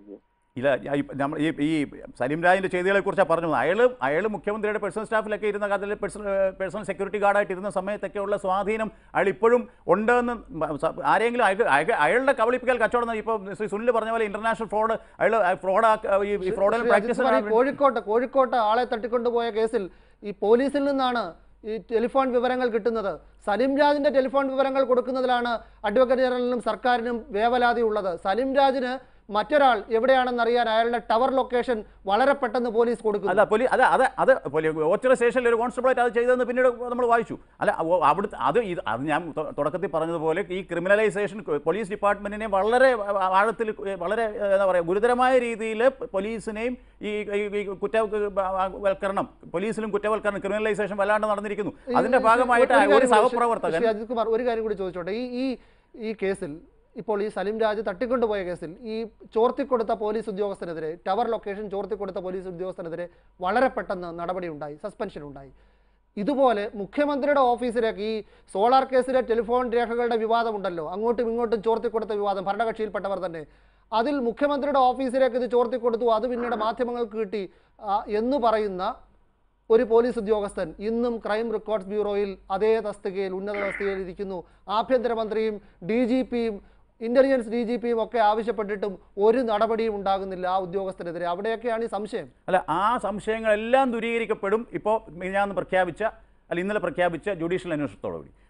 ഇല്ല ഞാൻ ഇപ്പ- നമ്മൾ ഈ ഈ സലീം രാജിൻ്റെ ചെയ്തികളെ കുറിച്ചാണ് പറഞ്ഞു അയാൾ അയാൾ മുഖ്യമന്ത്രിയുടെ പേഴ്സണൽ സ്റ്റാഫിലൊക്കെ ഇരുന്ന കാലത്തിൽ പേഴ്സണൽ പേഴ്സണൽ സെക്യൂരിറ്റി ഗാർഡായിട്ട് ഇരുന്ന സമയത്തൊക്കെ ഉള്ള സ്വാധീനം അയാൾ ഇപ്പോഴും ഉണ്ടെന്ന് മ- സ- ആരെങ്കിലും അയാൾക്ക് അയാൾക്ക് അയാളുടെ കബളിപ്പിക്കൽ കച്ചവടം ഇപ്പോൾ ശ്രീ സുനിൽ പറഞ്ഞ പോലെ ഇന്റർനാഷണൽ ഫ്രോഡ് അയാൾ ഫ്രോഡ് ഈ ഫ്രോഡ് ശ്രീ അജിത് കുമാർ, ഈ കോഴിക്കോട്ട് കോഴിക്കോട്ട് ആളെ തട്ടിക്കൊണ്ടുപോയ കേസിൽ ഈ പോലീസിൽ നിന്നാണ് ഈ ടെലിഫോൺ വിവരങ്ങൾ കിട്ടുന്നത് സലിം രാജിന്റെ ടെലിഫോൺ വിവരങ്ങൾ കൊടുക്കുന്നതിലാണ് അഡ്വക്കേറ്റ് ജനറലിനും സർക്കാരിനും വേവലാതി ഉള്ളത് സലിം രാജിന് മറ്റൊരാൾ എവിടെയാണെന്ന് അറിയാൻ അയാളുടെ ടവർ ലൊക്കേഷൻ വളരെ പെട്ടെന്ന് പോലീസ് കൊടുക്കുന്നു അല്ല പോലീസ് അത് അത് അത് പോലീ ഓച്ചിറ സ്റ്റേഷനിൽ ഒരു കോൺസ്റ്റബിളായിട്ട് അത് ചെയ്തതെന്ന് പിന്നീട് നമ്മൾ വായിച്ചു അല്ല ഓ- അവിടുത്തെ അത് ഇത് അത് ഞാൻ തൊ- തുടക്കത്തിൽ പറഞ്ഞതുപോലെ ഈ ക്രിമിനലൈസേഷൻ പോലീസ് ഡിപ്പാർട്ട്മെന്റിനെ വളരെ ആഴത്തിൽ വളരെ എന്താ പറയുക ഗുരുതരമായ രീതിയിൽ പോലീസിനെയും ഈ ഈ- ഈ കുറ്റവൽക്കരണം പോലീസിലും കുറ്റവൽക്കരണം ക്രിമിനലൈസേഷൻ വല്ലാണ്ട് നടന്നിരിക്കുന്നു അതിന്റെ ഈ- ഭാഗമായിട്ട് ഒരു ഒരു കാര്യം കൂടി, സഹപ്രവർത്തകൻ ശ്രീ അജിത് കുമാർ ഒരു കാര്യം കൂടി ചോദിച്ചോട്ടെ ഈ ഈ ഈ കേസിൽ ഇപ്പോൾ ഈ സലിം രാജ് തട്ടിക്കൊണ്ടുപോയ കേസിൽ ഈ ചോർത്തിക്കൊടുത്ത പോലീസ് ഉദ്യോഗസ്ഥനെതിരെ ടവർ ലൊക്കേഷൻ ചോർത്തിക്കൊടുത്ത പോലീസ് ഉദ്യോഗസ്ഥനെതിരെ വളരെ പെട്ടെന്ന് നടപടി ഉണ്ടായി സസ്പെൻഷൻ ഉണ്ടായി ഇതുപോലെ മുഖ്യമന്ത്രിയുടെ ഓഫീസിലേക്ക് ഈ സോളാർ കേസിലെ ടെലിഫോൺ രേഖകളുടെ വിവാദമുണ്ടല്ലോ അങ്ങോട്ടും ഇങ്ങോട്ടും ചോർത്തിക്കൊടുത്ത വിവാദം ഭരണകക്ഷിയിൽപ്പെട്ടവർ തന്നെ അതിൽ മുഖ്യമന്ത്രിയുടെ ഓഫീസിലേക്ക് ഇത് ചോർത്തിക്കൊടുത്തു അത് പിന്നീട് മാധ്യമങ്ങൾക്ക് കിട്ടി ആ, എന്ന് പറയുന്ന ഒരു പോലീസ് ഉദ്യോഗസ്ഥൻ ഇന്നും ക്രൈം റെക്കോർഡ്സ് ബ്യൂറോയിൽ അതേ തസ്തികയിൽ ഉന്നത തസ്തികയിൽ ഇരിക്കുന്നു ആഭ്യന്തരമന്ത്രിയും ഡി ജി പിയും ഇന്റലിജൻസ് ഡി ജി പിയും ഒക്കെ ആവശ്യപ്പെട്ടിട്ടും ഒരു നടപടിയും ഉണ്ടാകുന്നില്ല ആ ഉദ്യോഗസ്ഥനെതിരെ അവിടെയൊക്കെയാണ് ഈ സംശയം അല്ല ആ സംശയങ്ങളെല്ലാം ദൂരീകരിക്കപ്പെടും ഇപ്പോൾ മിനിഞ്ഞാന്ന് പ്രഖ്യാപിച്ച അല്ല ഇന്നലെ പ്രഖ്യാപിച്ച ജുഡീഷ്യൽ അന്വേഷണത്തോടുകൂടി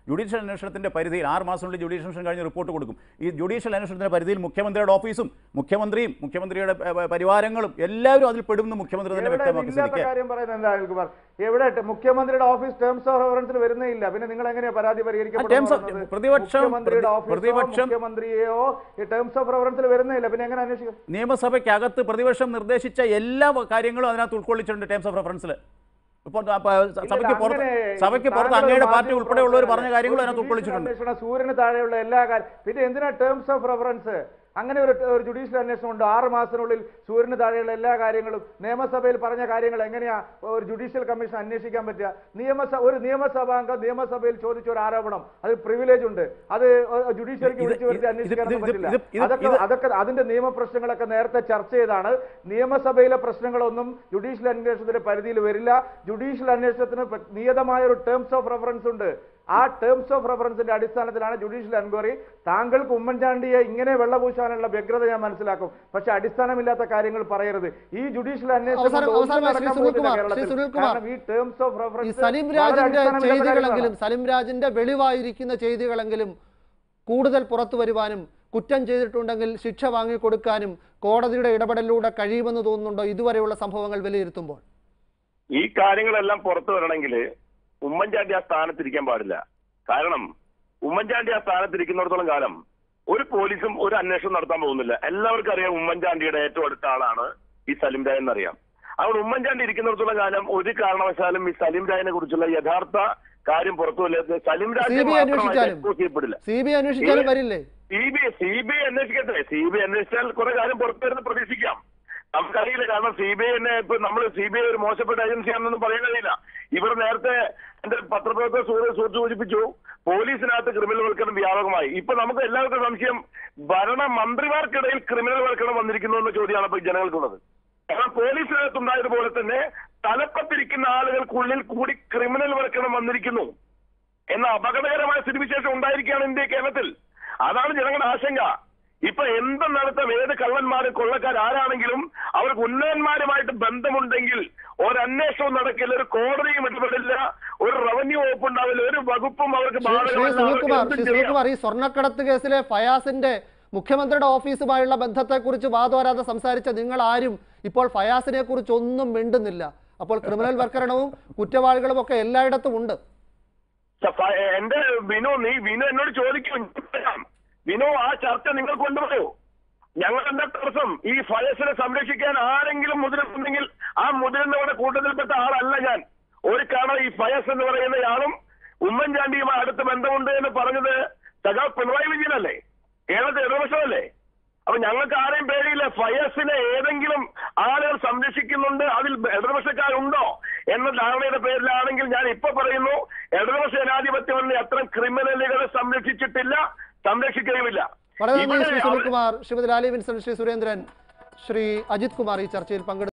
ജുഡീഷ്യൽ അന്വേഷണത്തിന്റെ പരിധിയിൽ ആറ് മാസത്തിനുള്ളിൽ ജുഡീഷ്യൽ അന്വേഷണം കഴിഞ്ഞ് റിപ്പോർട്ട് കൊടുക്കും ഈ ജുഡീഷ്യൽ അന്വേഷണത്തിന്റെ പരിധിയിൽ മുഖ്യമന്ത്രിയുടെ ഓഫീസും മുഖ്യമന്ത്രിയും മുഖ്യമന്ത്രിയുടെ ഏ, ഏ, പരിവാരങ്ങളും എല്ലാവരും അതിൽ പെടുമെന്ന് മുഖ്യമന്ത്രി തന്നെ എവിടെ വ്യക്തമാക്കി ഇല്ലാത്ത സ്ഥിതിക്ക് കാര്യം പറയുന്നത് എന്താ അനിൽകുമാർ എവിടെ ടെ- മുഖ്യമന്ത്രിയുടെ ഓഫീസ് ടേംസ് ഓഫ് റെഫറൻസിൽ വരുന്നേ ഇല്ല പിന്നെ നിങ്ങൾ എങ്ങനെയാ പരാതി പരിഹരിക്കപ്പെടുന്നത് terms of- പറയുന്നത്? പ്രതിപക്ഷം- മുഖ്യമന്ത്രിയുടെ പ്രതി- ഓഫീസോ പ്രതിപക്ഷം- മുഖ്യമന്ത്രിയെയോ ഈ ടേംസ് ഓഫ് റെഫറൻസിൽ വരുന്നേ ഇല്ല പിന്നെ എങ്ങനെ അന്വേഷിക്കും നിയമസഭയ്ക്കകത്ത് പ്രതിപക്ഷം നിർദ്ദേശിച്ച എല്ലാ കാര്യങ്ങളും അതിനകത്ത് ഉൾക്കൊള്ളിച്ചിട്ടുണ്ട് ടേംസ് ഓഫ് റെഫറൻസിൽ ഇപ്പോൾ അപ്പൊ സഭയ്ക്ക് പുറത്ത് അങ്ങനെ സഭയ്ക്ക് പുറത്ത് താങ്കൾ അങ്ങയുടെ ഒരു പാർട്ടി മാധ്യമ ഉൾപ്പെടെയുള്ളവർ പറഞ്ഞ പ്രവർത്തകനല്ലേ? കാര്യങ്ങളും ഒരു അതിനകത്ത് ജുഡീഷ്യൽ ഉൾക്കൊള്ളിച്ചിട്ടുണ്ട് അന്വേഷണം സൂര്യന് താഴെയുള്ള എല്ലാ കാര്യം പിന്നെ എന്തിനാ ടേംസ് ഓഫ് റെഫറൻസ് അങ്ങനെ ഒരു ഒരു ജുഡീഷ്യൽ അന്വേഷണം ഉണ്ട് ആറ് മാസത്തിനുള്ളിൽ സൂര്യന് താഴെയുള്ള എല്ലാ കാര്യങ്ങളും നിയമസഭയിൽ പറഞ്ഞ കാര്യങ്ങൾ എങ്ങനെയാ ഒരു ജുഡീഷ്യൽ കമ്മീഷൻ അന്വേഷിക്കാൻ പറ്റുക നിയമസഭ ഒരു നിയമസഭാംഗം നിയമസഭയിൽ ചോദിച്ച ഒരു ആരോപണം അത് പ്രിവിലേജ് ഉണ്ട് അത് ജുഡീഷ്യറിക്ക് ഇത് വിളിച്ചു വരുത്തി ഇത് അന്വേഷിക്കാനൊന്നും ഇത് പറ്റില്ല ഇത് ഇത് അതൊക്കെ ഇത് അതൊക്കെ അതിന്റെ നിയമപ്രശ്നങ്ങളൊക്കെ നേരത്തെ ചർച്ച ചെയ്താണ് നിയമസഭയിലെ പ്രശ്നങ്ങളൊന്നും ജുഡീഷ്യൽ അന്വേഷണത്തിന്റെ പരിധിയിൽ വരില്ല ജുഡീഷ്യൽ അന്വേഷണത്തിന് പ്ര- നിയതമായ ഒരു ടേംസ് ഓഫ് റെഫറൻസ് ഉണ്ട് ആ ടേംസ് ഓഫ് റെഫറൻസിന്റെ അടിസ്ഥാനത്തിലാണ് ജുഡീഷ്യൽ എൻക്വയറി താങ്കൾക്ക് ഉമ്മൻചാണ്ടിയെ ഇങ്ങനെ വെള്ളപൂശാനുള്ള വ്യഗ്രത ഞാൻ മനസ്സിലാക്കും പക്ഷെ അടിസ്ഥാനമില്ലാത്ത കാര്യങ്ങൾ പറയരുത് ഈ ജുഡീഷ്യൽ അന്വേഷണം അവസാനം- കൊണ്ട് ഒന്നും അവസാനമായി ശ്രീ നടക്കാൻ സുനിൽകുമാർ, പോകുന്നില്ല ശ്രീ കേരളത്തിൽ. സുനിൽകുമാർ, കാരണം ഈ ടേംസ് ഓഫ് ഈ റെഫറൻസ് സലിം വളരെ രാജിന്റെ അടിസ്ഥാനമില്ലാത്ത ചെയ്തികളെങ്കിലും കാര്യങ്ങളാണ്. സലിം രാജിന്റെ വെളിവായിരിക്കുന്ന ചെയ്തികളെങ്കിലും കൂടുതൽ പുറത്തു വരുവാനും കുറ്റം ചെയ്തിട്ടുണ്ടെങ്കിൽ ശിക്ഷ വാങ്ങിക്കൊടുക്കാനും കോടതിയുടെ ഇടപെടലിലൂടെ കഴിയുമെന്ന് തോന്നുന്നുണ്ടോ ഇതുവരെയുള്ള സംഭവങ്ങൾ വിലയിരുത്തുമ്പോൾ ഈ കാര്യങ്ങളെല്ലാം പുറത്തു വരണമെങ്കിൽ ഉമ്മൻചാണ്ടി ആ സ്ഥാനത്തിരിക്കാൻ പാടില്ല കാരണം ഉമ്മൻചാണ്ടി ആ സ്ഥാനത്തിരിക്കുന്നിടത്തോളം കാലം ഒരു പോലീസും ഒരു അന്വേഷണം നടത്താൻ പോകുന്നില്ല എല്ലാവർക്കും അറിയാം ഉമ്മൻചാണ്ടിയുടെ ഏറ്റവും അടുത്ത ആളാണ് ഈ സലിം രായ് എന്നറിയാം അതുകൊണ്ട് ഉമ്മൻചാണ്ടി ഇരിക്കുന്നിടത്തോളം കാലം ഒരു കാരണവശാലും ഈ സലിം രായനെ കുറിച്ചുള്ള യഥാർത്ഥ കാര്യം പുറത്തു വരില്ല സലിം രാജ് CBI മാത്രമായിട്ട് അന്വേഷിച്ചാലും. expose ചെയ്യപ്പെടില്ല സി ബി ഐ അന്വേഷിച്ചാലും ഈ- വരില്ലേ C B C B I അന്വേഷിക്കട്ടെ സി ബി ഐ അന്വേഷിച്ചാൽ കുറെ കാര്യം പുറത്തു വരുന്ന പ്രതീക്ഷിക്കാം നമുക്കറിയില്ല കാരണം സി ബി ഐനെ ഇപ്പൊ നമ്മൾ സി ബി ഐ ഒരു മോശപ്പെട്ട ഏജൻസിയാണെന്നൊന്നും പറയാൻ കഴിയില്ല ഇവിടെ നേരത്തെ എന്റെ പത്രപ്രവർത്തക സൂര്യ സുഹൃത്ത് സൂചിപ്പിച്ചു പോലീസിനകത്ത് ക്രിമിനൽ വൽക്കരണം വ്യാപകമായി ഇപ്പൊ നമുക്ക് എല്ലാവർക്കും സംശയം ഭരണ മന്ത്രിമാർക്കിടയിൽ ക്രിമിനൽ വൽക്കരണം വന്നിരിക്കുന്നു എന്ന ചോദ്യമാണ് ഇപ്പൊ ജനങ്ങൾക്കുള്ളത് കാരണം പോലീസിനകത്തുണ്ടായതുപോലെ തന്നെ തലപ്പത്തിരിക്കുന്ന ആളുകൾക്കുള്ളിൽ കൂടി ക്രിമിനൽ വൽക്കരണം വന്നിരിക്കുന്നു എന്ന അപകടകരമായ സ്ഥിതിവിശേഷം ഉണ്ടായിരിക്കുകയാണ് ഇന്ത്യ കേരളത്തിൽ അതാണ് ജനങ്ങളുടെ ആശങ്ക ഇപ്പൊ എന്ത് നടത്തും ഏത് കള്ളന്മാരും കൊള്ളക്കാർ ആരാണെങ്കിലും അവർക്ക് ഉന്നതന്മാരുമായിട്ട് ബന്ധമുണ്ടെങ്കിൽ ഒരന്വേഷണവും നടക്കില്ല ഒരു കോടതിയും ഇടപെടില്ല ഒരു റവന്യൂ വകുപ്പ് ഉണ്ടാവില്ല ഒരു വകുപ്പും അവർക്ക് ശ്രീ ശ്രീ ബാധകമല്ല. അവർക്ക് സുനിൽകുമാർ എന്തും ശ്രീ ചെയ്യാം. സുനിൽകുമാർ ഈ സ്വർണ്ണക്കടത്ത് കേസിലെ ഫയാസിന്റെ മുഖ്യമന്ത്രിയുടെ ഓഫീസുമായുള്ള ബന്ധത്തെക്കുറിച്ച് വാദോരാതെ സംസാരിച്ച നിങ്ങൾ ആരും ഇപ്പോൾ ഫയാസിനെ കുറിച്ച് ഒന്നും മിണ്ടുന്നില്ല അപ്പോൾ ക്രിമിനൽ വൽക്കരണവും കുറ്റവാളികളും ഒക്കെ എല്ലായിടത്തും ഉണ്ട് സഫ- എന്റെ വിനു നീ വിനു എന്നോട് ചോദിക്കും വിനു ആ ചർച്ച നിങ്ങൾ കൊണ്ടുപോയോ ഞങ്ങൾ എന്താ തടസ്സം ഈ ഫയസിനെ സംരക്ഷിക്കാൻ ആരെങ്കിലും മുതിരുന്നുണ്ടെങ്കിൽ ആ മുതിരുന്നവരുടെ കൂട്ടത്തിൽപ്പെട്ട ആളല്ല ഞാൻ ഒരു കാരണം ഈ ഫയസ് എന്ന് പറയുന്നയാളും ഉമ്മൻചാണ്ടിയുമായി അടുത്ത ബന്ധമുണ്ട് എന്ന് പറഞ്ഞത് സഖാ പിണറായി വിജയനല്ലേ കേരളത്തിൽ ഇടതുപക്ഷമല്ലേ അപ്പൊ ഞങ്ങൾക്ക് ആരെയും പേടിയില്ല ഫയസിനെ ഏതെങ്കിലും ആളുകൾ സംരക്ഷിക്കുന്നുണ്ട് അതിൽ ഇടതുപക്ഷക്കാരുണ്ടോ എന്ന ധാരണയുടെ പേരിലാണെങ്കിൽ ഞാൻ ഇപ്പൊ പറയുന്നു ഇടതുപക്ഷ ജനാധിപത്യം അത്തരം ക്രിമിനലുകളെ സംരക്ഷിച്ചിട്ടില്ല സംരക്ഷിക്കുകയുമില്ല വളരെ നന്ദി ഇവിടെ ശ്രീ അവർ- സുനിൽകുമാർ ശ്രീമതി ലാലി വിൻസൺ ശ്രീ സുരേന്ദ്രൻ ശ്രീ അജിത് കുമാർ ഈ ചർച്ചയിൽ പങ്കെടുത്തു